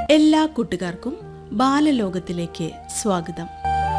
എല്ലാ കൂട്ടുകാർക്കും ബാലലോകത്തിലേക്ക് സ്വാഗതം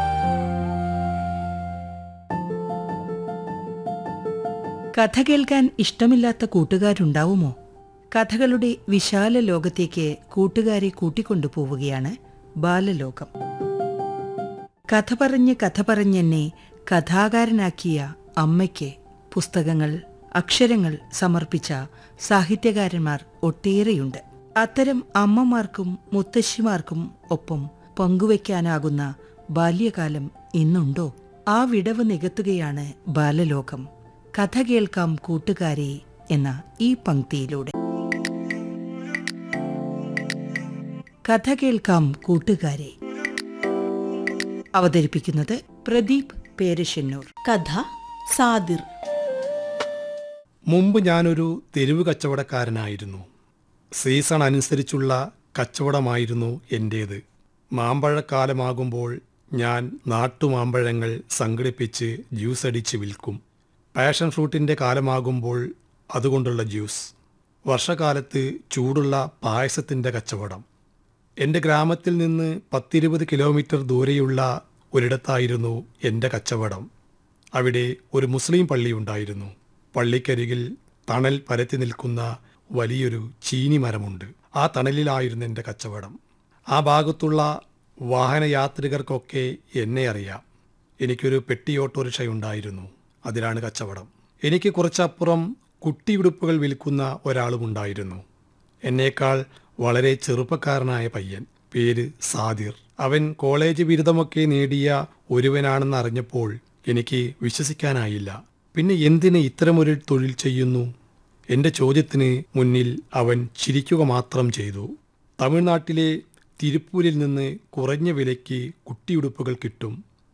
കഥ കേൾക്കാൻ ഇഷ്ടമില്ലാത്ത കൂട്ടുകാരുണ്ടാവുമോ കഥകളുടെ വിശാല ലോകത്തേക്ക് കൂട്ടുകാരെ കൂട്ടിക്കൊണ്ടുപോവുകയാണ് ബാലലോകം കഥ പറഞ്ഞ് കഥ പറഞ്ഞെന്നെ കഥാകാരനാക്കിയ അമ്മയ്ക്ക് പുസ്തകങ്ങൾ അക്ഷരങ്ങൾ സമർപ്പിച്ച സാഹിത്യകാരന്മാർ ഒട്ടേറെയുണ്ട് അത്തരം അമ്മമാർക്കും മുത്തശ്ശിമാർക്കും ഒപ്പം പങ്കുവയ്ക്കാനാകുന്ന ബാല്യകാലം ഇന്നുണ്ടോ ആ വിടവ് നികത്തുകയാണ് ബാലലോകം കഥ കേൾക്കാം കൂട്ടുകാരെ എന്ന ഈ പങ്ക്തിയിലൂടെ കഥ കേൾക്കാം കൂട്ടുകാരെ അവതരിപ്പിക്കുന്നത് പ്രദീപ് പേരശ്ശന്നൂർ കഥ സാദിർ മുമ്പ് ഞാനൊരു തെരുവ് കച്ചവടക്കാരനായിരുന്നു സീസൺ അനുസരിച്ചുള്ള കച്ചവടമായിരുന്നു എൻ്റേത് മാമ്പഴക്കാലമാകുമ്പോൾ ഞാൻ നാട്ടുമാമ്പഴങ്ങൾ സംഘടിപ്പിച്ച് ജ്യൂസ് അടിച്ച് വിൽക്കും പാഷൻ ഫ്രൂട്ടിൻ്റെ കാലമാകുമ്പോൾ അതുകൊണ്ടുള്ള ജ്യൂസ് വർഷകാലത്ത് ചൂടുള്ള പായസത്തിൻ്റെ കച്ചവടം എൻ്റെ ഗ്രാമത്തിൽ നിന്ന് പത്തിരുപത് കിലോമീറ്റർ ദൂരെയുള്ള ഒരിടത്തായിരുന്നു എൻ്റെ കച്ചവടം അവിടെ ഒരു മുസ്ലിം പള്ളിയുണ്ടായിരുന്നു പള്ളിക്കരികിൽ തണൽ പരത്തി നിൽക്കുന്ന വലിയൊരു ചീനി മരമുണ്ട് ആ തണലിലായിരുന്നു എൻ്റെ കച്ചവടം ആ ഭാഗത്തുള്ള വാഹനയാത്രികർക്കൊക്കെ എന്നെ അറിയാം എനിക്കൊരു പെട്ടി ഓട്ടോറിക്ഷ ഉണ്ടായിരുന്നു അതിലാണ് കച്ചവടം എനിക്ക് കുറച്ചപ്പുറം കുട്ടിയുടുപ്പുകൾ വിൽക്കുന്ന ഒരാളുമുണ്ടായിരുന്നു എന്നേക്കാൾ വളരെ ചെറുപ്പക്കാരനായ പയ്യൻ പേര് സാദിർ അവൻ കോളേജ് ബിരുദമൊക്കെ നേടിയ ഒരുവനാണെന്ന് അറിഞ്ഞപ്പോൾ എനിക്ക് വിശ്വസിക്കാനായില്ല പിന്നെ എന്തിന് ഇത്തരമൊരു തൊഴിൽ ചെയ്യുന്നു എൻ്റെ ചോദ്യത്തിന് മുന്നിൽ അവൻ ചിരിക്കുക മാത്രം ചെയ്തു തമിഴ്നാട്ടിലെ തിരുപ്പൂരിൽ നിന്ന് കുറഞ്ഞ വിലയ്ക്ക് കുട്ടിയുടുപ്പുകൾ കിട്ടും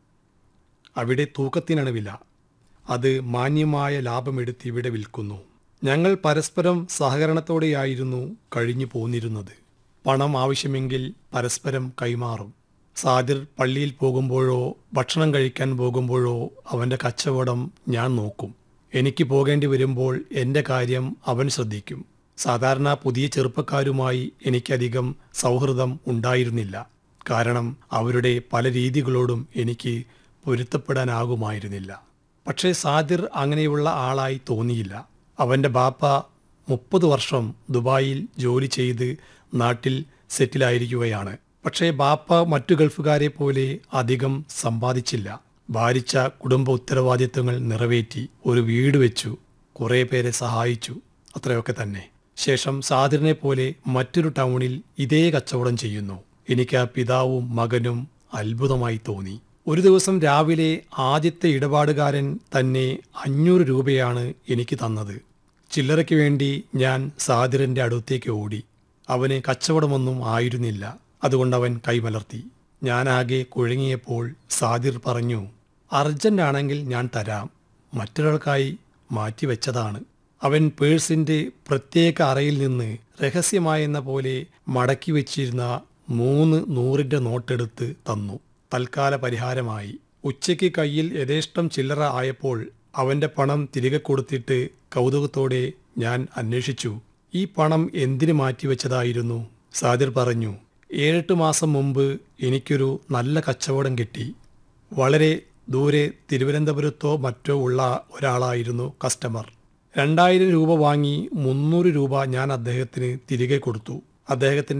അവിടെ തൂക്കത്തിനാണ് വില അത് മാന്യമായ ലാഭമെടുത്ത് ഇവിടെ വിൽക്കുന്നു ഞങ്ങൾ പരസ്പരം സഹകരണത്തോടെയായിരുന്നു കഴിഞ്ഞു പോന്നിരുന്നത് പണം ആവശ്യമെങ്കിൽ പരസ്പരം കൈമാറും സാദിർ പള്ളിയിൽ പോകുമ്പോഴോ ഭക്ഷണം കഴിക്കാൻ പോകുമ്പോഴോ അവൻ്റെ കച്ചവടം ഞാൻ നോക്കും എനിക്ക് പോകേണ്ടി വരുമ്പോൾ എൻ്റെ കാര്യം അവൻ ശ്രദ്ധിക്കും സാധാരണ പുതിയ ചെറുപ്പക്കാരുമായി എനിക്കധികം സൗഹൃദം ഉണ്ടായിരുന്നില്ല കാരണം അവരുടെ പല രീതികളോടും എനിക്ക് പൊരുത്തപ്പെടാനാകുമായിരുന്നില്ല പക്ഷേ സാദിർ അങ്ങനെയുള്ള ആളായി തോന്നിയില്ല അവൻ്റെ ബാപ്പ മുപ്പത് വർഷം ദുബായിൽ ജോലി ചെയ്ത് നാട്ടിൽ സെറ്റിലായിരിക്കുകയാണ് പക്ഷേ ബാപ്പ മറ്റു ഗൾഫുകാരെ പോലെ അധികം സമ്പാദിച്ചില്ല ഭാരിച്ച കുടുംബ ഉത്തരവാദിത്വങ്ങൾ നിറവേറ്റി ഒരു വീട് വെച്ചു കുറേ പേരെ സഹായിച്ചു അത്രയൊക്കെ തന്നെ ശേഷം സാദിറിനെ പോലെ മറ്റൊരു ടൗണിൽ ഇതേ കച്ചവടം ചെയ്യുന്നു എനിക്ക് ആ പിതാവും മകനും അത്ഭുതമായി തോന്നി ഒരു ദിവസം രാവിലെ ആദ്യത്തെ ഇടപാടുകാരൻ തന്നെ അഞ്ഞൂറ് രൂപയാണ് എനിക്ക് തന്നത് ചില്ലറയ്ക്ക് വേണ്ടി ഞാൻ സാദിറിന്റെ അടുത്തേക്ക് ഓടി അവന് കച്ചവടമൊന്നും ആയിരുന്നില്ല അതുകൊണ്ടവൻ കൈമലർത്തി ഞാനാകെ കുഴങ്ങിയപ്പോൾ സാദിർ പറഞ്ഞു അർജന്റ് ആണെങ്കിൽ ഞാൻ തരാം മറ്റൊരാൾക്കായി മാറ്റിവെച്ചതാണ് അവൻ പേഴ്സിന്റെ പ്രത്യേക അറയിൽ നിന്ന് രഹസ്യമായെന്ന പോലെ മടക്കി വെച്ചിരുന്ന മൂന്ന് നൂറിന്റെ നോട്ടെടുത്ത് തന്നു തൽക്കാല പരിഹാരമായി ഉച്ചയ്ക്ക് കയ്യിൽ യഥേഷ്ടം ചില്ലറ ആയപ്പോൾ അവന്റെ പണം തിരികെ കൊടുത്തിട്ട് കൗതുകത്തോടെ ഞാൻ അന്വേഷിച്ചു ഈ പണം എന്തിനു മാറ്റിവെച്ചതായിരുന്നു സാദിർ പറഞ്ഞു ഏഴെട്ട് മാസം മുമ്പ് എനിക്കൊരു നല്ല കച്ചവടം കിട്ടി വളരെ ദൂരെ തിരുവനന്തപുരത്തോ മറ്റോ ഉള്ള ഒരാളായിരുന്നു കസ്റ്റമർ രണ്ടായിരം രൂപ വാങ്ങി മുന്നൂറ് രൂപ ഞാൻ അദ്ദേഹത്തിന് തിരികെ കൊടുത്തു അദ്ദേഹത്തിന്റെ